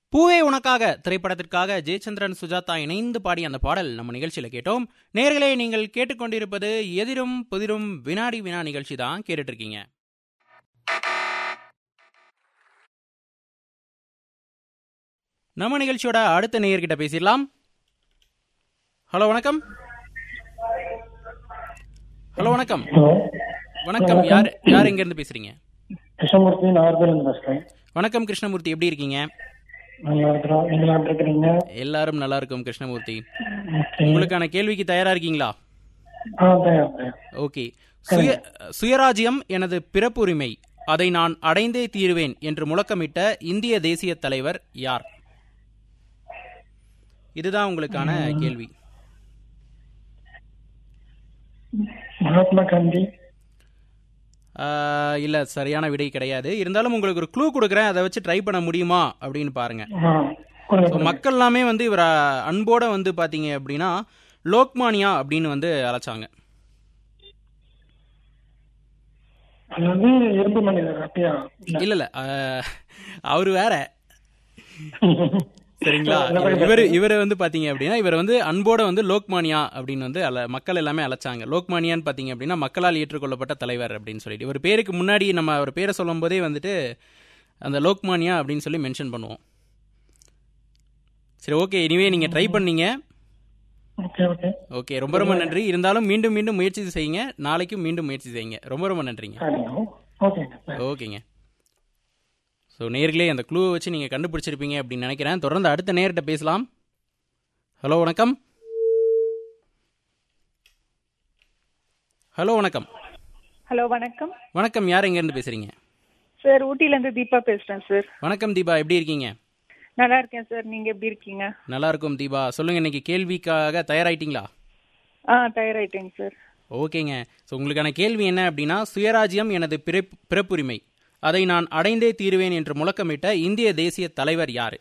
பூவே உனக்காக திரைப்படத்திற்காக ஜெயச்சந்திரன் சுஜாதா இணைந்து பாடிய அந்த பாடல் நம்ம நிகழ்ச்சியில கேட்டோம் நேர்களே நீங்கள் கேட்டுக்கொண்டிருப்பது எதிரும் புதிரும் வினாடி வினா நிகழ்ச்சி தான் கேட்டுட்டு இருக்கீங்க நம்ம நிகழ்ச்சியோட அடுத்த நேயர்கிட்ட பேசிடலாம் ஹலோ வணக்கம் ஹலோ வணக்கம் ஹலோ வணக்கம் யார் யார் எங்க இருந்து பேசுறீங்க கிருஷ்ணமூர்த்தி நாகர்கோவில் பேசுறேன் வணக்கம் கிருஷ்ணமூர்த்தி எப்படி இருக்கீங்க நல்லா இருக்கிறோம் நீங்க நல்லா இருக்கிறீங்க எல்லாரும் நல்லா இருக்கும் கிருஷ்ணமூர்த்தி ஓகே உங்களுக்கான கேள்விக்கு தயாரா இருக்கீங்களா ஆ தயார் தயார் ஓகே சுய சுயராஜ்யம் எனது பிறப்புரிமை அதை நான் அடைந்தே தீருவேன் என்று முழக்கமிட்ட இந்திய தேசிய தலைவர் யார் இதுதான் உங்களுக்கான கேள்வி மகாத்மா காந்தி ஆஹ், இல்ல சரியான விடை கிடையாது இருந்தாலும் உங்களுக்கு ஒரு க்ளூ கொடுக்குறேன் அதை வச்சு ட்ரை பண்ண முடியுமா அப்படின்னு பாருங்க ஆ கொடுங்க So, கொடுங்க. மக்கள் எல்லாமே வந்து இவரை அன்போட வந்து பாத்தீங்க அப்படின்னா லோக்மானியா அப்படின்னு வந்து அழைச்சாங்க அது வந்து இரும்பு மனிதர் அப்படியா இல்ல. இல்ல இல்ல ஆஹ், அவரு வேற சரிங்களா என்ன பண்ணி இவர் இவர் வந்து பாத்தீங்க அப்படின்னா இவர் வந்து அன்போட வந்து லோக்மானியா அப்படின்னு வந்து அல மக்கள் எல்லாமே அழைச்சாங்க லோக்மானியான்னு பாத்தீங்க அப்படின்னா மக்களால் ஏற்றுக்கொள்ளப்பட்ட தலைவர் அப்படின்னு சொல்லிட்டு இவர் பேருக்கு முன்னாடி நம்ம அவர் பேரை சொல்லும் போதே வந்துட்டு அந்த லோக்மானியா அப்படின்னு சொல்லி மென்ஷன் பண்ணுவோம் சரி ஓகே இனிவே நீங்க ட்ரை பண்ணீங்க ஓகே ஓகே ஓகே ரொம்ப ரொம்ப நன்றி இருந்தாலும் மீண்டும் மீண்டும் முயற்சி செய்யுங்க நாளைக்கும் மீண்டும் முயற்சி செய்யுங்க ரொம்ப ரொம்ப நன்றிங்க சரிங்க ஓகேங்க ஓகேங்க ஸோ நேர்களே அந்த க்ளூவை வச்சு நீங்கள் கண்டுபிடிச்சிருப்பீங்க அப்படின்னு நினைக்கிறேன் தொடர்ந்து அடுத்த நேர்கிட்ட பேசலாம் ஹலோ வணக்கம் ஹலோ வணக்கம் ஹலோ வணக்கம் வணக்கம் யார் எங்கேருந்து பேசுகிறீங்க சார் ஊட்டிலேருந்து தீபா பேசுகிறேன் சார் வணக்கம் தீபா எப்படி இருக்கீங்க நல்லா இருக்கேன் சார் நீங்கள் எப்படி இருக்கீங்க நல்லா இருக்கும் தீபா சொல்லுங்கள் இன்னைக்கு கேள்விக்காக தயாராயிட்டீங்களா ஆ தயாராயிட்டேங்க சார் ஓகேங்க ஸோ உங்களுக்கான கேள்வி என்ன அப்படின்னா சுயராஜ்யம் எனது பிறப் பிறப்புரிமை அதை நான் அடைந்தே தீருவேன் என்று முழக்கமிட்ட இந்திய தேசிய தலைவர் யார்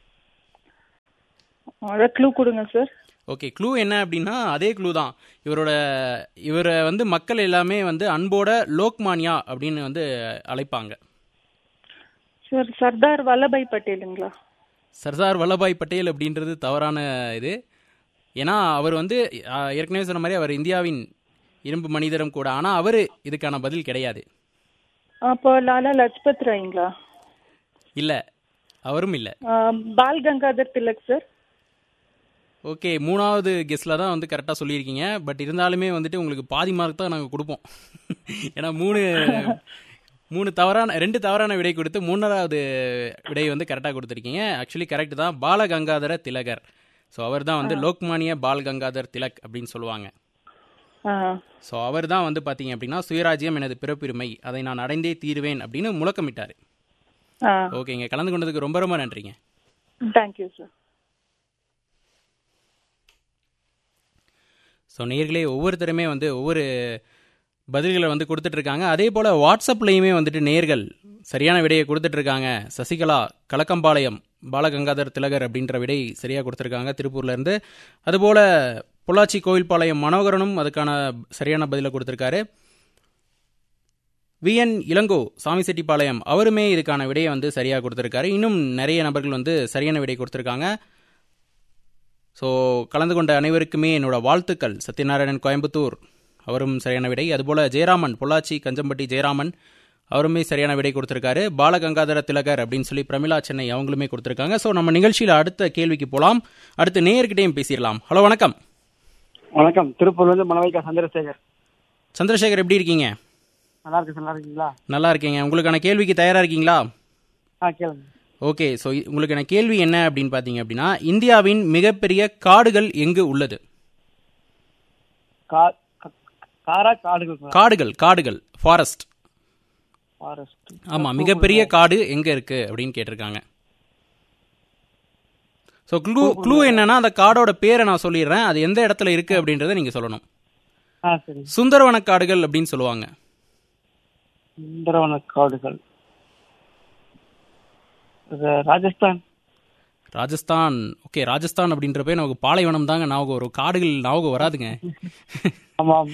அதை க்ளூ கொடுங்க சார் ஓகே க்ளூ என்ன அப்படின்னா அதே க்ளூ தான் இவரோட இவரை வந்து மக்கள் எல்லாமே வந்து அன்போட லோக்மானியா அப்படின்னு வந்து அழைப்பாங்க சார் சர்தார் வல்லபாய் பட்டேலுங்களா சர்தார் வல்லபாய் பட்டேல் அப்படின்றது தவறான இது ஏன்னா அவர் வந்து ஆ, ஏற்கனவே சொன்ன மாதிரி அவர் இந்தியாவின் இரும்பு மனிதரும் கூட ஆனால் அவர் இதுக்கான பதில் கிடையாது அப்போ லாலா லஜ்பத் ராய்ங்களா இல்லை அவரும் இல்லை ஆ, பால் கங்காதர் திலக் சார் ஓகே மூணாவது கெஸ்டில் தான் வந்து கரெக்டாக சொல்லியிருக்கீங்க பட் இருந்தாலுமே வந்துட்டு உங்களுக்கு பாதி மார்க் தான் நாங்கள் கொடுப்போம் ஏன்னா மூணு மூணு தவறான ரெண்டு தவறான விடை கொடுத்து மூணாவது விடை வந்து கரெக்டாக கொடுத்துருக்கீங்க ஆக்சுவலி கரெக்ட் தான் பால கங்காதர திலகர் ஸோ அவர் தான் வந்து லோக்மானிய பால் கங்காதர் திலக் அப்படின்னு சொல்லுவாங்க ஆ ஸோ அவர் தான் வந்து பார்த்தீங்க அப்படின்னா சுயராஜ்யம் எனது பிறப்புரிமை அதை நான் அடைந்தே தீருவேன் அப்படின்னு முழக்கமிட்டார் ஆ ஓகேங்க கலந்து கொண்டதுக்கு ரொம்ப ரொம்ப நன்றிங்க தேங்க்யூ சார் ஸோ நேர்களே ஒவ்வொருத்தருமே வந்து ஒவ்வொரு பதில்களை வந்து கொடுத்துட்டு இருக்காங்க அதே போல் வாட்ஸ்அப்லேயுமே வந்துட்டு நேர்கள் சரியான விடையை கொடுத்துட்டு இருக்காங்க சசிகலா கலக்கம்பாளையம் பாலகங்காதர் திலகர் அப்படின்ற விடை சரியாக கொடுத்துருக்காங்க திருப்பூர்லேருந்து அதுபோல் பொள்ளாச்சி கோவில்பாளையம் மனோகரனும் அதுக்கான சரியான பதிலை கொடுத்துருக்காரு விஎன் இளங்கோ சாமிசெட்டிப்பாளையம் அவருமே இதுக்கான விடையை வந்து சரியாக கொடுத்துருக்காரு இன்னும் நிறைய நபர்கள் வந்து சரியான விடை கொடுத்துருக்காங்க ஸோ கலந்து கொண்ட அனைவருக்குமே என்னோட வாழ்த்துக்கள் சத்யநாராயணன் கோயம்புத்தூர் அவரும் சரியான விடை அதுபோல் ஜெயராமன் பொள்ளாச்சி கஞ்சம்பட்டி ஜெயராமன் அவருமே சரியான விடை கொடுத்துருக்காரு பாலகங்காதர திலகர் அப்படின்னு சொல்லி பிரமிளா சென்னை அவங்களுமே கொடுத்துருக்காங்க ஸோ நம்ம நிகழ்ச்சியில் அடுத்த கேள்விக்கு போகலாம் அடுத்து நேயர்கிட்டையும் பேசிடலாம் ஹலோ வணக்கம் வணக்கம் திருப்பூர்லேருந்து மணவைக்கா சந்திரசேகர் சந்திரசேகர் எப்படி இருக்கீங்க நல்லா இருக்கு நல்லா இருக்கீங்களா நல்லா இருக்கீங்க உங்களுக்கான கேள்விக்கு தயாராக இருக்கீங்களா ஆ கேளுங்க ஓகே ஸோ உங்களுக்கான கேள்வி என்ன அப்படின்னு பார்த்தீங்க அப்படின்னா இந்தியாவின் மிகப்பெரிய காடுகள் எங்கு உள்ளது கா க- காரா காடுகள் காடுகள் காடுகள் ஃபாரஸ்ட் ஃபாரஸ்ட் ஆமா மிகப்பெரிய காடு எங்க இருக்கு அப்படின்னு கேட்டிருக்காங்க ஸோ க்ளூ க்ளூ என்னன்னா அந்த காடோட பேரை நான் சொல்லிடுறேன் அது எந்த இடத்துல இருக்கு அப்படின்றத நீங்க சொல்லணும் ஆ சரி சுந்தரவன காடுகள் அப்படின்னு சொல்லுவாங்க சுந்தரவன காடுகள் இது ராஜஸ்தான் ராஜஸ்தான் ஓகே ராஜஸ்தான் அப்படின்றப்ப நமக்கு பாலைவனம் தாங்க ஞாபகம் வரும் காடுகள் ஞாபகம் வராதுங்க ஆமாம்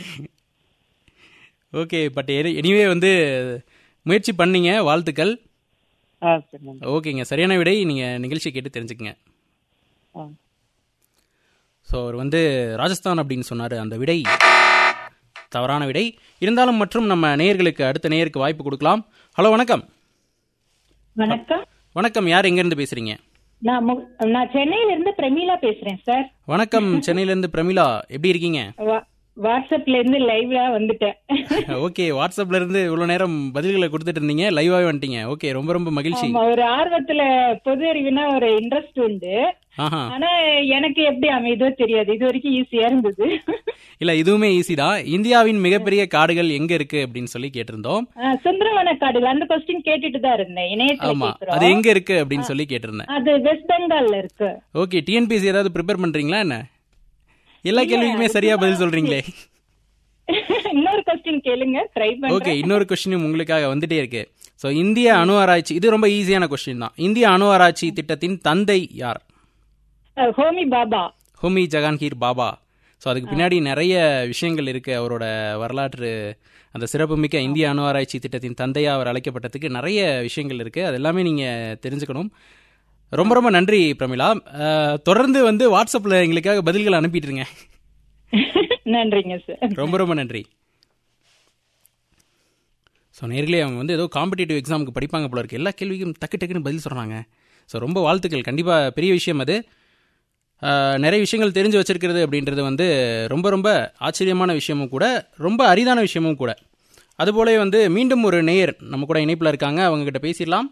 ஓகே பட் எனிவே வந்து முயற்சி பண்ணீங்க வாழ்த்துக்கள் ஆ சரி நன்றி ஓகேங்க சரியான விடை நீங்கள் நிகழ்ச்சி கேட்டு தெரிஞ்சுக்கங்க ஆ ஸோ அவர் வந்து ராஜஸ்தான் அப்படின்னு சொன்னார் அந்த விடை தவறான விடை இருந்தாலும் மற்றும் நம்ம நேயர்களுக்கு அடுத்த நேயருக்கு வாய்ப்பு கொடுக்கலாம் ஹலோ வணக்கம் வணக்கம் வணக்கம் யார் எங்கேருந்து பேசுறீங்க நான் மு- நான் சென்னையில இருந்து பிரமீளா பேசுறேன் சார் வணக்கம் சென்னையிலேருந்து பிரமிளா எப்படி இருக்கீங்க வா- வாட்ஸ்அப்ல இருந்து லைவ்ல வந்துட்டேன் ஓகே வாட்ஸ்அப்ல இருந்து இவ்வளோ நேரம் பதில்களை கொடுத்துட்டு இருந்தீங்க லைவாகவே வந்துட்டீங்க ஓகே ரொம்ப ரொம்ப மகிழ்ச்சி ஆமா, ஒரு ஆர்வத்துல பொது அறிவுனா ஒரு இன்ட்ரெஸ்ட் உண்டு ஆஹா ஆனா எனக்கு எப்படி அமைதோ தெரியாது இது வரைக்கும் ஈஸியா இருந்தது இல்ல இதுவுமே ஈஸி தான் இந்தியாவின் மிகப்பெரிய காடுகள் எங்க இருக்கு அப்படின்னு சொல்லி கேட்டிருந்தோம் ஆ, சுந்தரவன காடுகள் அந்த கொஸ்டின் கேட்டுட்டு தான் இருந்தேன் இணையத்துல ஆமா அது கேக்குறோம் எங்க இருக்கு அப்படின்னு சொல்லி கேட்டிருந்தேன் அது வெஸ்ட் பெங்கால்ல இருக்கு ஓகே டிஎன்பிசி ஏதாவது ப்ரிப்பேர் பண்றீங்களா என்ன எல்லா கேள்விக்குமே சரியா பதில் சொல்றீங்களே இன்னொரு கொஸ்டின் கேளுங்க ட்ரை ஓகே பண்றேன் இன்னொரு கொஸ்டினும் உங்களுக்காக வந்துட்டே இருக்கு ஸோ இந்திய அணு ஆராய்ச்சி இது ரொம்ப ஈஸியான கொஸ்டின் தான் இந்திய அணு ஆராய்ச்சி திட்டத்தின் தந்தை யார் அஹ், ஹோமி பாபா ஹோமி ஜஹாங்கீர் பாபா ஸோ அதுக்கு பின்னாடி நிறைய விஷயங்கள் இருக்கு அவரோட வரலாற்று அந்த சிறப்புமிக்க இந்திய அணு ஆராய்ச்சி திட்டத்தின் தந்தையா அவர் அழைக்கப்பட்டதுக்கு நிறைய விஷயங்கள் இருக்கு அது எல்லாமே நீங்க தெரிஞ்சுக்கணும் ரொம்ப ரொம்ப நன்றி பிரமிளா அஹ், தொடர்ந்து வந்து வாட்ஸ்அப்ல எங்களுக்காக பதில்கள் அனுப்பிட்டுருங்க நன்றிங்க சார் ரொம்ப ரொம்ப நன்றி ஸோ நேர்களே அவங்க வந்து ஏதோ காம்படிட்டிவ் எக்ஸாமுக்கு படிப்பாங்க போல இருக்கு எல்லா கேள்விக்கும் டக்கு டக்குன்னு பதில் சொல்கிறாங்க ஸோ ரொம்ப வாழ்த்துக்கள் கண்டிப்பாக பெரிய விஷயம் அது ஆஹ், நிறைய விஷயங்கள் தெரிஞ்சு வச்சிருக்கிறது அப்படின்றது வந்து ரொம்ப ரொம்ப ஆச்சரியமான விஷயமும் கூட ரொம்ப அரிதான விஷயமும் கூட அதுபோலவே வந்து மீண்டும் ஒரு நேயர் நம்ம கூட இணைப்பில் இருக்காங்க அவங்க கிட்ட பேசிடலாம்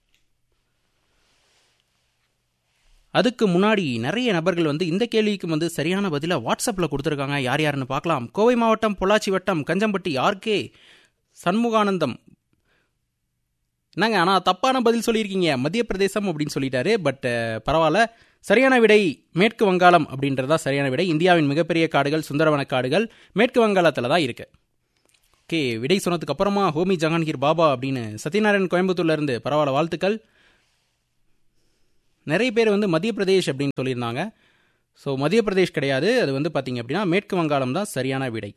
அதுக்கு முன்னாடி நிறைய நபர்கள் வந்து இந்த கேள்விக்கு வந்து சரியான பதிலை வாட்ஸ்அப்பில் கொடுத்துருக்காங்க யார் யாருன்னு பார்க்கலாம் கோவை மாவட்டம் பொள்ளாச்சி வட்டம் கஞ்சம்பட்டி ஆர்கே சண்முகானந்தம் என்னங்க ஆனால் தப்பான பதில் சொல்லியிருக்கீங்க மத்திய பிரதேசம் அப்படின்னு சொல்லிட்டாரு பட் பரவாயில்ல சரியான விடை மேற்கு வங்காளம் அப்படின்றதா சரியான விடை இந்தியாவின் மிகப்பெரிய காடுகள் சுந்தரவன காடுகள் மேற்கு வங்காளத்தில் தான் இருக்கு ஓகே விடை சொன்னதுக்கு அப்புறமா ஹோமி ஜஹாங்கீர் பாபா அப்படின்னு சத்யநாராயண் கோயம்புத்தூர்ல இருந்து பரவாயில்ல வாழ்த்துக்கள் நிறைய பேர் வந்து மத்திய பிரதேஷ் அப்படின்னு சொல்லியிருந்தாங்க ஸோ மத்திய பிரதேஷ் கிடையாது அது வந்து பார்த்தீங்க அப்படின்னா மேற்கு வங்காளம் தான் சரியான விடை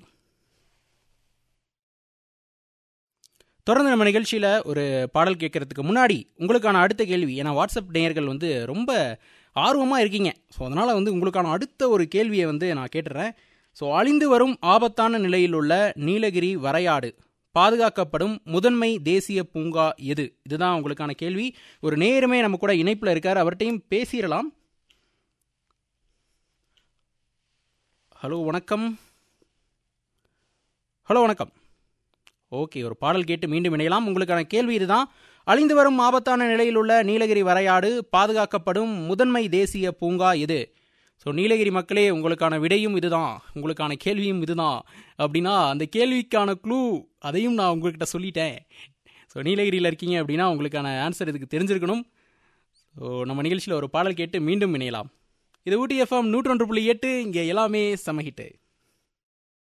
தொடர்ந்து நம்ம நிகழ்ச்சியில் ஒரு பாடல் கேட்கறதுக்கு முன்னாடி உங்களுக்கான அடுத்த கேள்வி ஏன்னா வாட்ஸ்அப் நேயர்கள் வந்து ரொம்ப ஆர்வமாக இருக்கீங்க ஸோ அதனால் வந்து உங்களுக்கான அடுத்த ஒரு கேள்வியை வந்து நான் கேட்டுறேன் ஸோ அழிந்து வரும் ஆபத்தான நிலையில் உள்ள நீலகிரி வரையாடு பாதுகாக்கப்படும் முதன்மை தேசிய பூங்கா எது இதுதான் உங்களுக்கான கேள்வி ஒரு நேயருமே நம்ம கூட இணைப்பில் இருக்கார் அவர்கிட்டையும் பேசிடலாம் ஹலோ வணக்கம் ஹலோ வணக்கம் ஓகே ஒரு பாடல் கேட்டு மீண்டும் இணையலாம் உங்களுக்கான கேள்வி இதுதான் அழிந்து வரும் ஆபத்தான நிலையில் உள்ள நீலகிரி வரையாடு பாதுகாக்கப்படும் முதன்மை தேசிய பூங்கா எது ஸோ நீலகிரி மக்களே உங்களுக்கான விடையும் இதுதான் உங்களுக்கான கேள்வியும் இதுதான் அப்படின்னா அந்த கேள்விக்கான க்ளூ அதையும் நான் உங்கள்கிட்ட சொல்லிட்டேன் ஸோ நீலகிரியில் இருக்கீங்க அப்படின்னா உங்களுக்கான ஆன்சர் இதுக்கு தெரிஞ்சிருக்கணும் ஸோ நம்ம நிகழ்ச்சியில் ஒரு பாடல் கேட்டு மீண்டும் இணையலாம் இது ஊட்டி எஃப்எம் நூற்றொன்று புள்ளி எட்டு இங்கே எல்லாமே சமஹிட்டு